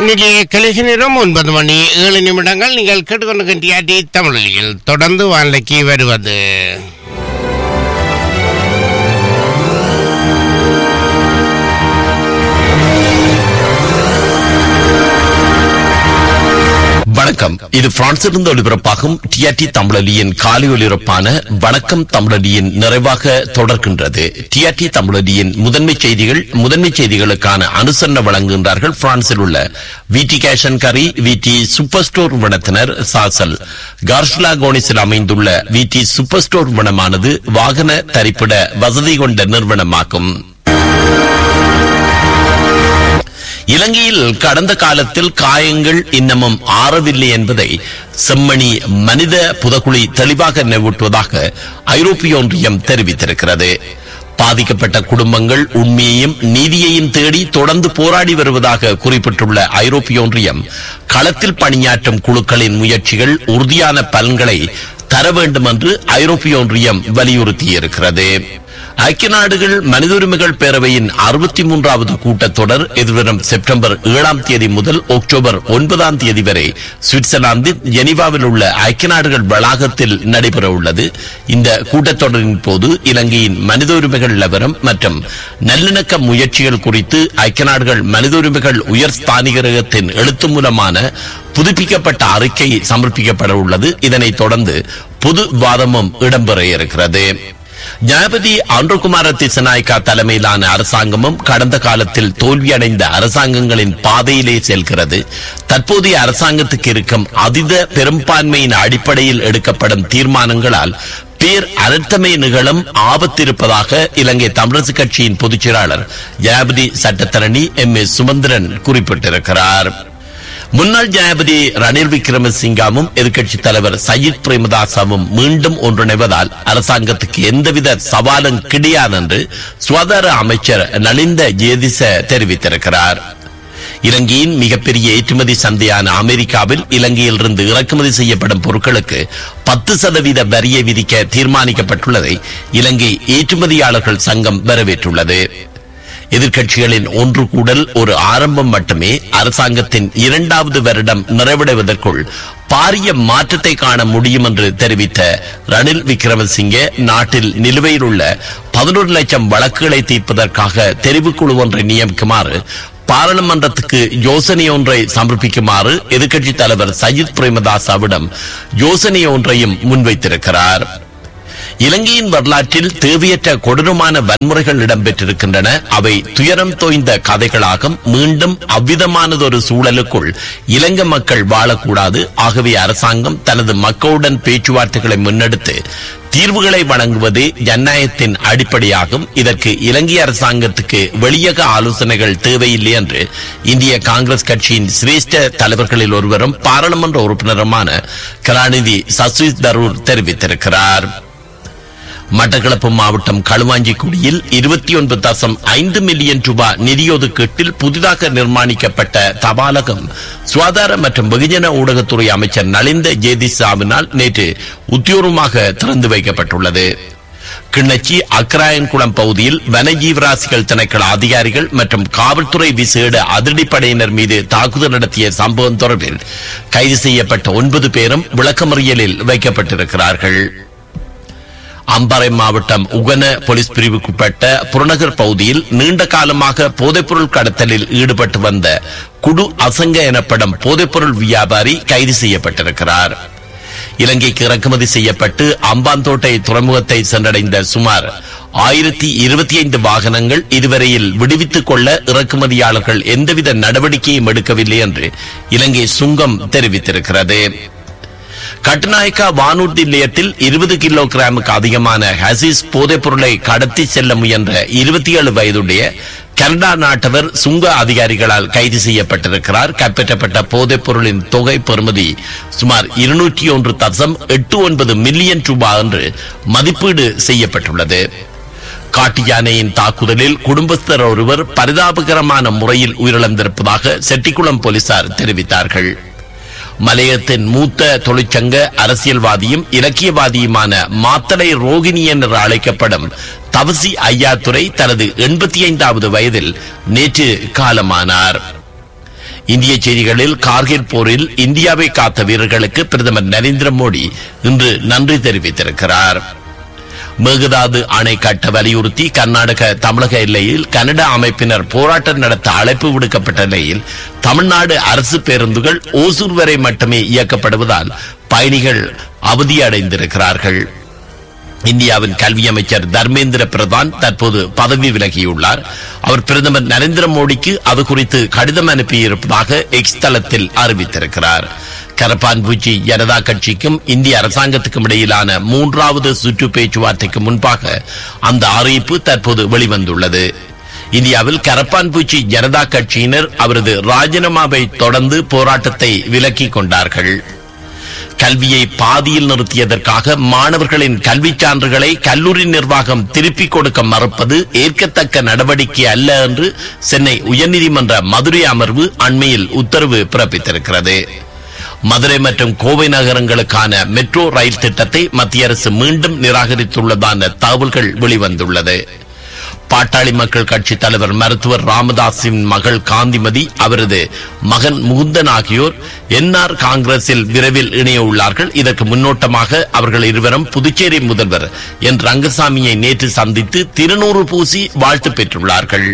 இன்னைக்கு கலிச நேரம் ஒன்பது மணி ஏழு நிமிடங்கள் நீங்கள் கேட்டுக்கொண்டு டிஆர்டி தமிழில் தொடர்ந்து வானிலைக்கு வருவது வணக்கம் இது பிரான்சிலிருந்து ஒலிபரப்பாகும் டிஆர்டி தமிழலியின் காலை ஒலிபரப்பான வணக்கம் தமிழலியின் நிறைவாக தொடர்கின்றது டிஆர்டி தமிழலியின் முதன்மை செய்திகள் முதன்மை செய்திகளுக்கான அனுசரணை வழங்குகின்றார்கள் பிரான்சில் உள்ள விடி கேஷன் கரி விடி சூப்பர் ஸ்டோர் நிறுவனத்தினர் சாசல் கார்ஷ்லா கோனிஸில் அமைந்துள்ள விடி சூப்பர் ஸ்டோர் நிறுவனமானது வாகன தரிப்பிட வசதி கொண்ட நிறுவனமாகும் இலங்கையில் கடந்த காலத்தில் காயங்கள் இன்னமும் ஆறவில்லை என்பதை செம்மணி மனித புதகுழி தெளிவாக நினைவூட்டுவதாக ஐரோப்பிய ஒன்றியம் தெரிவித்திருக்கிறது பாதிக்கப்பட்ட குடும்பங்கள் உண்மையையும் நீதியையும் தேடி தொடர்ந்து போராடி வருவதாக குறிப்பிட்டுள்ள ஐரோப்பிய ஒன்றியம் களத்தில் பணியாற்றும் குழுக்களின் முயற்சிகள் உறுதியான பலன்களை தர வேண்டும் என்று ஐரோப்பிய ஒன்றியம் வலியுறுத்தியிருக்கிறது ஐக்கிய நாடுகள் மனித உரிமைகள் பேரவையின் அறுபத்தி மூன்றாவது கூட்டத்தொடர் எதிர்வரும் செப்டம்பர் ஏழாம் தேதி முதல் அக்டோபர் ஒன்பதாம் தேதி வரை சுவிட்சர்லாந்தின் ஜெனீவாவில் உள்ள ஐக்கிய நாடுகள் வளாகத்தில் நடைபெற உள்ளது இந்த கூட்டத்தொடரின் போது இலங்கையின் மனித உரிமைகள் நிலவரம் மற்றும் நல்லிணக்க முயற்சிகள் குறித்து ஐக்கிய நாடுகள் மனித உரிமைகள் உயர் ஸ்தானிகரகத்தின் எழுத்து மூலமான புதுப்பிக்கப்பட்ட அறிக்கை சமர்ப்பிக்கப்பட உள்ளது இதனைத் தொடர்ந்து பொது விவாதமும் இடம்பெற இருக்கிறது ஜனாபதி ஆண்ட்ருகுமார திசநாயக்கா தலைமையிலான அரசாங்கமும் கடந்த காலத்தில் தோல்வியடைந்த அரசாங்கங்களின் பாதையிலே செல்கிறது தற்போதைய அரசாங்கத்துக்கு இருக்கும் அதீத பெரும்பான்மையின் அடிப்படையில் எடுக்கப்படும் தீர்மானங்களால் பேர் அனர்த்தமே நிகழும் ஆபத்திருப்பதாக இலங்கை தமிழரசு கட்சியின் பொதுச் செயலாளர் ஜனாபதி சட்டத்தரணி எம் ஏ சுமந்திரன் குறிப்பிட்டிருக்கிறார் முன்னாள் ஜனாபதி ரணில் விக்ரமசிங்காவும் எதிர்க்கட்சி தலைவர் சயித் பிரேமதாசாவும் மீண்டும் ஒன்றிணைவதால் அரசாங்கத்துக்கு எந்தவித சவாலும் கிடையாது என்று சுகாதார அமைச்சர் நலிந்த ஜேதிச தெரிவித்திருக்கிறார் இலங்கையின் மிகப்பெரிய ஏற்றுமதி சந்தையான அமெரிக்காவில் இலங்கையிலிருந்து இறக்குமதி செய்யப்படும் பொருட்களுக்கு பத்து சதவீத வரியை விதிக்க தீர்மானிக்கப்பட்டுள்ளதை இலங்கை ஏற்றுமதியாளர்கள் சங்கம் வரவேற்றுள்ளது எதிர்க்கட்சிகளின் ஒன்று கூடல் ஒரு ஆரம்பம் மட்டுமே அரசாங்கத்தின் இரண்டாவது வருடம் நிறைவடைவதற்குள் பாரிய மாற்றத்தை காண முடியும் என்று தெரிவித்த ரணில் விக்ரமசிங்கே நாட்டில் நிலுவையில் உள்ள பதினொரு லட்சம் வழக்குகளை தீர்ப்பதற்காக தெரிவுக்குழு ஒன்றை நியமிக்குமாறு பாராளுமன்றத்துக்கு யோசனை ஒன்றை சமர்ப்பிக்குமாறு எதிர்க்கட்சித் தலைவர் சஜித் பிரேமதாசாவிடம் யோசனை ஒன்றையும் முன்வைத்திருக்கிறார் இலங்கையின் வரலாற்றில் தேவையற்ற கொடூரமான வன்முறைகள் இடம்பெற்றிருக்கின்றன அவை துயரம் தோய்ந்த கதைகளாகும் மீண்டும் அவ்விதமானதொரு சூழலுக்குள் இலங்கை மக்கள் வாழக்கூடாது ஆகவே அரசாங்கம் தனது மக்களுடன் பேச்சுவார்த்தைகளை முன்னெடுத்து தீர்வுகளை வழங்குவதே ஜனநாயகத்தின் அடிப்படையாகும் இதற்கு இலங்கை அரசாங்கத்துக்கு வெளியக ஆலோசனைகள் தேவையில்லை என்று இந்திய காங்கிரஸ் கட்சியின் சிரேஷ்ட தலைவர்களில் ஒருவரும் பாராளுமன்ற உறுப்பினருமான கலாநிதி சசி தரூர் தெரிவித்திருக்கிறார் மட்டக்களப்பு மாவட்டம் களுவாஞ்சிக்குடியில் இருபத்தி ஒன்பது தசம் ஐந்து மில்லியன் ரூபாய் நிதி ஒதுக்கீட்டில் புதிதாக நிர்மாணிக்கப்பட்ட தபாலகம் சுகாதார மற்றும் வெகுஜன ஊடகத்துறை அமைச்சர் நலிந்த ஜேதிசாவினால் நேற்று உத்தியோகமாக திறந்து வைக்கப்பட்டுள்ளது கிண்ணச்சி அக்கராயன்குளம் பகுதியில் வனஜீவராசிகள் திணைக்கள அதிகாரிகள் மற்றும் காவல்துறை விசேட அதிரடிப்படையினர் மீது தாக்குதல் நடத்திய சம்பவம் தொடர்பில் கைது செய்யப்பட்ட ஒன்பது பேரும் விளக்கமறியலில் வைக்கப்பட்டிருக்கிறார்கள் அம்பாறை மாவட்டம் உகன போலீஸ் பிரிவுக்குட்பட்ட புறநகர் பகுதியில் நீண்ட காலமாக போதைப்பொருள் கடத்தலில் ஈடுபட்டு வந்த குடு அசங்க எனப்படும் போதைப்பொருள் வியாபாரி கைது செய்யப்பட்டிருக்கிறார் இலங்கைக்கு இறக்குமதி செய்யப்பட்டு அம்பாந்தோட்டை துறைமுகத்தை சென்றடைந்த சுமார் ஆயிரத்தி இருபத்தி ஐந்து வாகனங்கள் இதுவரையில் விடுவித்துக் கொள்ள இறக்குமதியாளர்கள் எந்தவித நடவடிக்கையும் எடுக்கவில்லை என்று இலங்கை சுங்கம் தெரிவித்திருக்கிறது கட்டுநாயக்கா வானூர்தி நிலையத்தில் இருபது கிலோ கிராமுக்கு அதிகமான ஹசிஸ் போதைப் பொருளை கடத்தி செல்ல முயன்ற இருபத்தி ஏழு வயதுடைய கனடா நாட்டவர் சுங்க அதிகாரிகளால் கைது செய்யப்பட்டிருக்கிறார் கைப்பற்றப்பட்ட போதைப் பொருளின் தொகை பெறுமதி சுமார் இருநூற்றி ஒன்று தசம் எட்டு ஒன்பது மில்லியன் ரூபாய் என்று மதிப்பீடு செய்யப்பட்டுள்ளது காட்டு யானையின் தாக்குதலில் குடும்பஸ்தர் ஒருவர் பரிதாபகரமான முறையில் உயிரிழந்திருப்பதாக செட்டிக்குளம் போலீசார் தெரிவித்தார்கள் மலையத்தின் மூத்த தொழிற்சங்க அரசியல்வாதியும் இலக்கியவாதியுமான மாத்தளை ரோகிணி என்று அழைக்கப்படும் தவசி ஐயாத்துரை தனது எண்பத்தி ஐந்தாவது வயதில் நேற்று காலமானார் இந்திய செய்திகளில் கார்கில் போரில் இந்தியாவை காத்த வீரர்களுக்கு பிரதமர் நரேந்திர மோடி இன்று நன்றி தெரிவித்திருக்கிறார் மேகதாது அணை கட்ட வலியுறுத்தி கர்நாடக தமிழக எல்லையில் கனடா அமைப்பினர் போராட்டம் நடத்த அழைப்பு விடுக்கப்பட்ட நிலையில் தமிழ்நாடு அரசு பேருந்துகள் ஓசூர் வரை மட்டுமே இயக்கப்படுவதால் பயணிகள் அவதியடைந்திருக்கிறார்கள் இந்தியாவின் கல்வி அமைச்சர் தர்மேந்திர பிரதான் தற்போது பதவி விலகியுள்ளார் அவர் பிரதமர் நரேந்திர மோடிக்கு அது குறித்து கடிதம் அனுப்பியிருப்பதாக எக்ஸ் தளத்தில் அறிவித்திருக்கிறார் கரப்பான்பூச்சி ஜனதா கட்சிக்கும் இந்திய அரசாங்கத்துக்கும் இடையிலான மூன்றாவது சுற்று பேச்சுவார்த்தைக்கு முன்பாக அந்த அறிவிப்பு தற்போது வெளிவந்துள்ளது இந்தியாவில் கரப்பான்பூச்சி ஜனதா கட்சியினர் அவரது ராஜினாமாவை தொடர்ந்து போராட்டத்தை விலக்கிக் கொண்டார்கள் கல்வியை பாதியில் நிறுத்தியதற்காக மாணவர்களின் கல்விச் சான்றுகளை கல்லூரி நிர்வாகம் திருப்பிக் கொடுக்க மறுப்பது ஏற்கத்தக்க நடவடிக்கை அல்ல என்று சென்னை உயர்நீதிமன்ற மதுரை அமர்வு அண்மையில் உத்தரவு பிறப்பித்திருக்கிறது மதுரை மற்றும் கோவை நகரங்களுக்கான மெட்ரோ ரயில் திட்டத்தை மத்திய அரசு மீண்டும் நிராகரித்துள்ளதான தகவல்கள் வெளிவந்துள்ளது பாட்டாளி மக்கள் கட்சி தலைவர் மருத்துவர் ராமதாஸின் மகள் காந்திமதி அவரது மகன் முகுந்தன் ஆகியோர் என்ஆர் காங்கிரஸில் விரைவில் இணைய உள்ளார்கள் இதற்கு முன்னோட்டமாக அவர்கள் இருவரும் புதுச்சேரி முதல்வர் என் ரங்கசாமியை நேற்று சந்தித்து திருநூறு பூசி வாழ்த்து பெற்றுள்ளார்கள்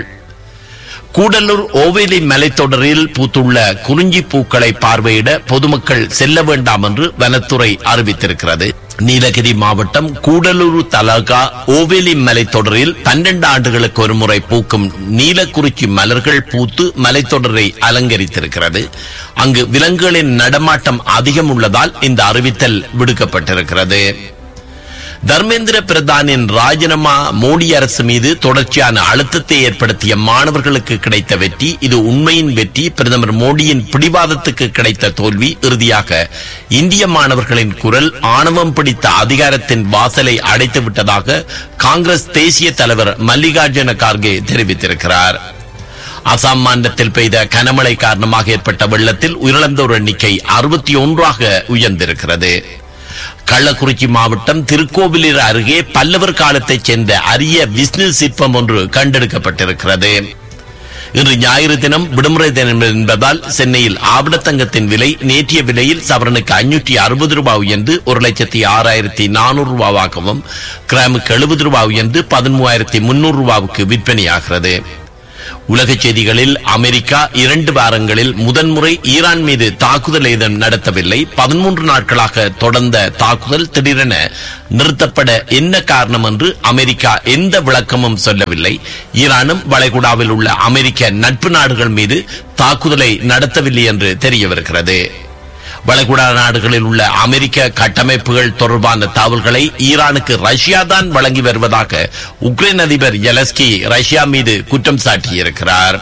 கூடலூர் ஓவேலி மலைத்தொடரில் பூத்துள்ள குறிஞ்சி பூக்களை பார்வையிட பொதுமக்கள் செல்ல வேண்டாம் என்று வனத்துறை அறிவித்திருக்கிறது நீலகிரி மாவட்டம் கூடலூர் தலகா ஓவேலி மலைத்தொடரில் பன்னெண்டு ஆண்டுகளுக்கு ஒரு முறை பூக்கும் நீலக்குறிச்சி மலர்கள் பூத்து மலைத்தொடரை அலங்கரித்திருக்கிறது அங்கு விலங்குகளின் நடமாட்டம் அதிகம் உள்ளதால் இந்த அறிவித்தல் விடுக்கப்பட்டிருக்கிறது தர்மேந்திர பிரதானின் ராஜினாமா மோடி அரசு மீது தொடர்ச்சியான அழுத்தத்தை ஏற்படுத்திய மாணவர்களுக்கு கிடைத்த வெற்றி இது உண்மையின் வெற்றி பிரதமர் மோடியின் பிடிவாதத்துக்கு கிடைத்த தோல்வி இறுதியாக இந்திய மாணவர்களின் குரல் ஆணவம் பிடித்த அதிகாரத்தின் வாசலை அடைத்து விட்டதாக காங்கிரஸ் தேசிய தலைவர் மல்லிகார்ஜுன கார்கே தெரிவித்திருக்கிறார் அசாம் மாநிலத்தில் பெய்த கனமழை காரணமாக ஏற்பட்ட வெள்ளத்தில் உயிரிழந்தோர் எண்ணிக்கை அறுபத்தி ஒன்றாக உயர்ந்திருக்கிறது கள்ளக்குறிச்சி மாவட்டம் திருக்கோவிலூர் அருகே பல்லவர் காலத்தைச் சேர்ந்த அரிய விஷ்ணு சிற்பம் ஒன்று கண்டெடுக்கப்பட்டிருக்கிறது இன்று ஞாயிறு தினம் விடுமுறை தினம் என்பதால் சென்னையில் ஆபடத்தங்கத்தின் விலை நேற்றைய விலையில் சவரனுக்கு அஞ்சூற்றி அறுபது ரூபாய் உயர்ந்து ஒரு லட்சத்தி ஆறாயிரத்தி நானூறு ரூபாவாகவும் கிராமுக்கு எழுபது ரூபாய் உயர்ந்து பதிமூவாயிரத்தி முன்னூறு ரூபாவுக்கு விற்பனையாகிறது உலகச் செய்திகளில் அமெரிக்கா இரண்டு வாரங்களில் முதன்முறை ஈரான் மீது தாக்குதல் ஏதும் நடத்தவில்லை பதிமூன்று நாட்களாக தொடர்ந்த தாக்குதல் திடீரென நிறுத்தப்பட என்ன காரணம் என்று அமெரிக்கா எந்த விளக்கமும் சொல்லவில்லை ஈரானும் வளைகுடாவில் உள்ள அமெரிக்க நட்பு நாடுகள் மீது தாக்குதலை நடத்தவில்லை என்று தெரிய வருகிறது வளைகுடா நாடுகளில் உள்ள அமெரிக்க கட்டமைப்புகள் தொடர்பான தகவல்களை ஈரானுக்கு ரஷ்யா தான் வழங்கி வருவதாக உக்ரைன் அதிபர் எலஸ்கி ரஷ்யா மீது குற்றம் சாட்டியிருக்கிறார்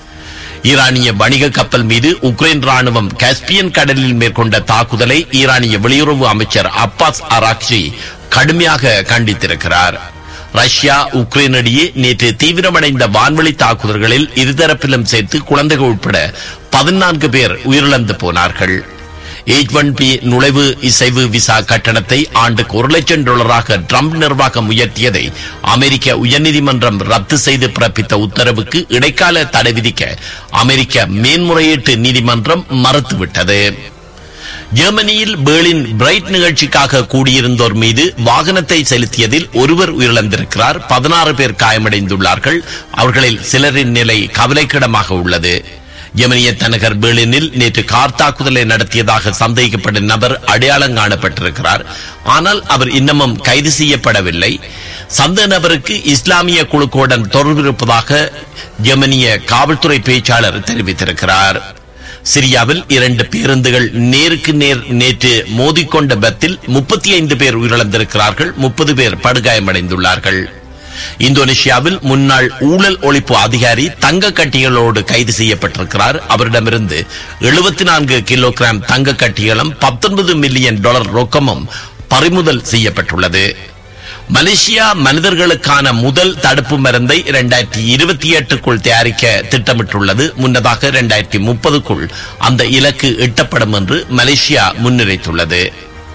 ஈரானிய வணிக கப்பல் மீது உக்ரைன் ராணுவம் காஸ்பியன் கடலில் மேற்கொண்ட தாக்குதலை ஈரானிய வெளியுறவு அமைச்சர் அப்பாஸ் அராக்சி கடுமையாக கண்டித்திருக்கிறார் ரஷ்யா உக்ரைன் இடையே நேற்று தீவிரமடைந்த வான்வழி தாக்குதல்களில் இருதரப்பிலும் சேர்த்து குழந்தைகள் உட்பட பதினான்கு பேர் உயிரிழந்து போனார்கள் எயிட் ஒன் பி நுழைவு இசைவு விசா கட்டணத்தை ஆண்டுக்கு ஒரு லட்சம் டாலராக ட்ரம்ப் நிர்வாகம் உயர்த்தியதை அமெரிக்க உயர்நீதிமன்றம் ரத்து செய்து பிறப்பித்த உத்தரவுக்கு இடைக்கால தடை விதிக்க அமெரிக்க மேன்முறையீட்டு நீதிமன்றம் மறுத்துவிட்டது ஜெர்மனியில் பேர்லின் பிரைட் நிகழ்ச்சிக்காக கூடியிருந்தோர் மீது வாகனத்தை செலுத்தியதில் ஒருவர் உயிரிழந்திருக்கிறார் பதினாறு பேர் காயமடைந்துள்ளார்கள் அவர்களில் சிலரின் நிலை கவலைக்கிடமாக உள்ளது யமனிய தலைநகர் பெர்லினில் நேற்று கார் தாக்குதலை நடத்தியதாக சந்தேகிக்கப்பட்ட நபர் அடையாளம் காணப்பட்டிருக்கிறார் ஆனால் அவர் இன்னமும் கைது செய்யப்படவில்லை சந்த நபருக்கு இஸ்லாமிய குழுக்களுடன் தொடர்பு இருப்பதாக யமனிய காவல்துறை பேச்சாளர் தெரிவித்திருக்கிறார் சிரியாவில் இரண்டு பேருந்துகள் நேருக்கு நேர் நேற்று மோதிக்கொண்ட பத்தில் முப்பத்தி ஐந்து பேர் உயிரிழந்திருக்கிறார்கள் முப்பது பேர் படுகாயமடைந்துள்ளார்கள் இந்தோனேஷியாவில் முன்னாள் ஊழல் ஒழிப்பு அதிகாரி தங்க கட்டிகளோடு கைது செய்யப்பட்டிருக்கிறார் அவரிடமிருந்து எழுபத்தி நான்கு கிலோகிராம் தங்க கட்டிகளும் பத்தொன்பது மில்லியன் டாலர் ரொக்கமும் பறிமுதல் செய்யப்பட்டுள்ளது மலேசியா மனிதர்களுக்கான முதல் தடுப்பு மருந்தை இரண்டாயிரத்தி இருபத்தி எட்டுக்குள் தயாரிக்க திட்டமிட்டுள்ளது முன்னதாக இரண்டாயிரத்தி முப்பதுக்குள் அந்த இலக்கு எட்டப்படும் என்று மலேசியா முன்னிறைத்துள்ளது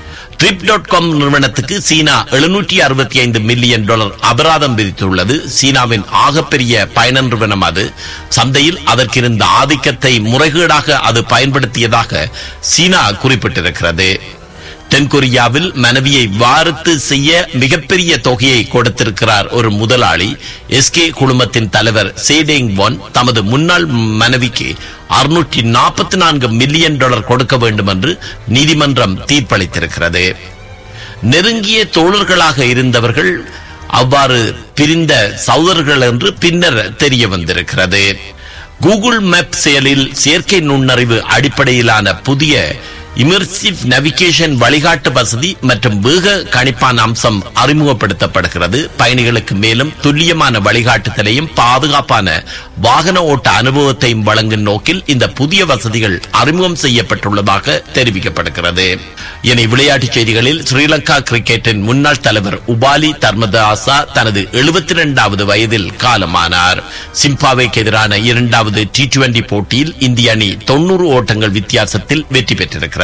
ட்ரிப் டாட் காம் நிறுவனத்துக்கு சீனா எழுநூற்றி அறுபத்தி ஐந்து மில்லியன் டாலர் அபராதம் விதித்துள்ளது சீனாவின் ஆகப்பெரிய பயண நிறுவனம் அது சந்தையில் அதற்கு இருந்த ஆதிக்கத்தை முறைகேடாக அது பயன்படுத்தியதாக சீனா குறிப்பிட்டிருக்கிறது தென்கொரியாவில் மனைவியை வாரத்து செய்ய மிகப்பெரிய தொகையை கொடுத்திருக்கிறார் ஒரு முதலாளி எஸ்கே குழுமத்தின் தலைவர் சேடேங் ஒன் தமது முன்னாள் மனைவிக்கு அறுநூற்றி நாற்பத்தி நான்கு மில்லியன் டாலர் கொடுக்க வேண்டும் என்று நீதிமன்றம் தீர்ப்பளித்திருக்கிறது நெருங்கிய தோழர்களாக இருந்தவர்கள் அவ்வாறு பிரிந்த சகோதரர்கள் என்று பின்னர் தெரிய வந்திருக்கிறது கூகுள் மேப் செயலில் செயற்கை நுண்ணறிவு அடிப்படையிலான புதிய இமர்சிவ் நவிகேஷன் வழிகாட்டு வசதி மற்றும் வேக கணிப்பான் அம்சம் அறிமுகப்படுத்தப்படுகிறது பயணிகளுக்கு மேலும் துல்லியமான வழிகாட்டுதலையும் பாதுகாப்பான வாகன ஓட்ட அனுபவத்தையும் வழங்கும் நோக்கில் இந்த புதிய வசதிகள் அறிமுகம் செய்யப்பட்டுள்ளதாக தெரிவிக்கப்படுகிறது இனி விளையாட்டுச் செய்திகளில் ஸ்ரீலங்கா கிரிக்கெட்டின் முன்னாள் தலைவர் உபாலி தர்மதாசா தனது எழுபத்தி இரண்டாவது வயதில் காலமானார் சிம்பாவேக்கு எதிரான இரண்டாவது டி டுவெண்டி போட்டியில் இந்திய அணி தொன்னூறு ஓட்டங்கள் வித்தியாசத்தில் வெற்றி பெற்றிருக்கிறது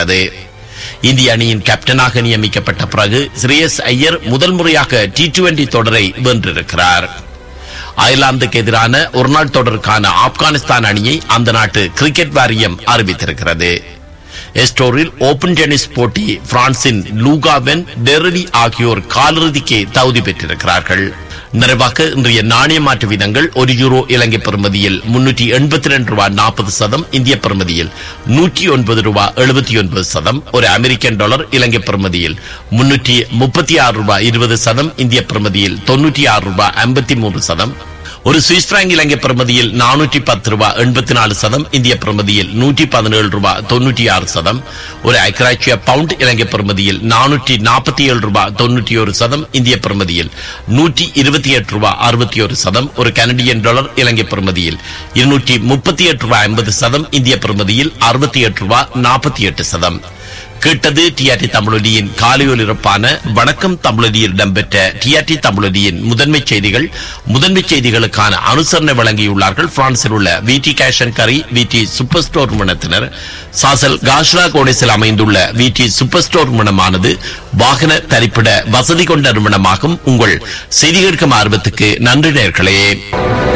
இந்திய அணியின் கேப்டனாக நியமிக்கப்பட்ட பிறகு ஸ்ரேயஸ் ஐயர் முதல் முறையாக டி டுவெண்டி தொடரை வென்றிருக்கிறார் அயர்லாந்துக்கு எதிரான ஒருநாள் தொடருக்கான ஆப்கானிஸ்தான் அணியை அந்த நாட்டு கிரிக்கெட் வாரியம் அறிவித்திருக்கிறது எஸ்டோரில் ஓபன் டென்னிஸ் போட்டி பிரான்சின் லூகாவென் டெரடி ஆகியோர் காலிறுதிக்கு தகுதி பெற்றிருக்கிறார்கள் நிறைவாக இன்றைய நாணய மாற்று வீதங்கள் ஒரு யூரோ இலங்கை பெறுமதியில் முன்னூற்றி எண்பத்தி ரெண்டு ரூபாய் நாற்பது சதம் இந்திய பெறுமதியில் நூற்றி ஒன்பது ரூபாய் எழுபத்தி ஒன்பது சதம் ஒரு அமெரிக்கன் டாலர் இலங்கை பெறுமதியில் முன்னூற்றி முப்பத்தி ஆறு ரூபாய் இருபது சதம் இந்திய பெறுமதியில் தொன்னூற்றி ஆறு ரூபாய் ஐம்பத்தி மூன்று சதம் ஒரு சுவிஸ் பிராங்க் இலங்கை பிரமதியில் நானூற்றி பத்து ரூபாய் எண்பத்தி நாலு சதம் இந்திய பிரமதியில் நூற்றி பதினேழு ரூபாய் தொன்னூற்றி ஆறு சதம் ஒரு ஐக்கராட்சிய பவுண்ட் இலங்கை பிரமதியில் நானூற்றி நாற்பத்தி ஏழு ரூபாய் தொன்னூற்றி ஒரு சதம் இந்திய பிரமதியில் நூற்றி இருபத்தி எட்டு ரூபாய் அறுபத்தி ஒரு சதம் ஒரு கனடியன் டாலர் இலங்கை பிரமதியில் இருநூற்றி முப்பத்தி எட்டு ரூபாய் ஐம்பது சதம் இந்திய பிரமதியில் அறுபத்தி எட்டு ரூபாய் நாற்பத்தி எட்டு சதம் கேட்டது டிஆர்டி தமிழொலியின் காலையொலிரப்பான வணக்கம் தமிழொலியில் இடம்பெற்ற டிஆர்டி தமிழொலியின் முதன்மை செய்திகள் முதன்மை செய்திகளுக்கான அனுசரணை வழங்கியுள்ளார்கள் பிரான்சில் உள்ள விடி கேஷன் கரி விடி சூப்பர் ஸ்டோர் நிறுவனத்தினர் சாசல் காஷ்ரா கோடேசில் அமைந்துள்ள விடி சூப்பர் ஸ்டோர் நிறுவனமானது வாகன தரிப்பிட வசதி கொண்ட நிறுவனமாகும் உங்கள் செய்தி கேட்கும் ஆர்வத்துக்கு நன்றி நேர்களே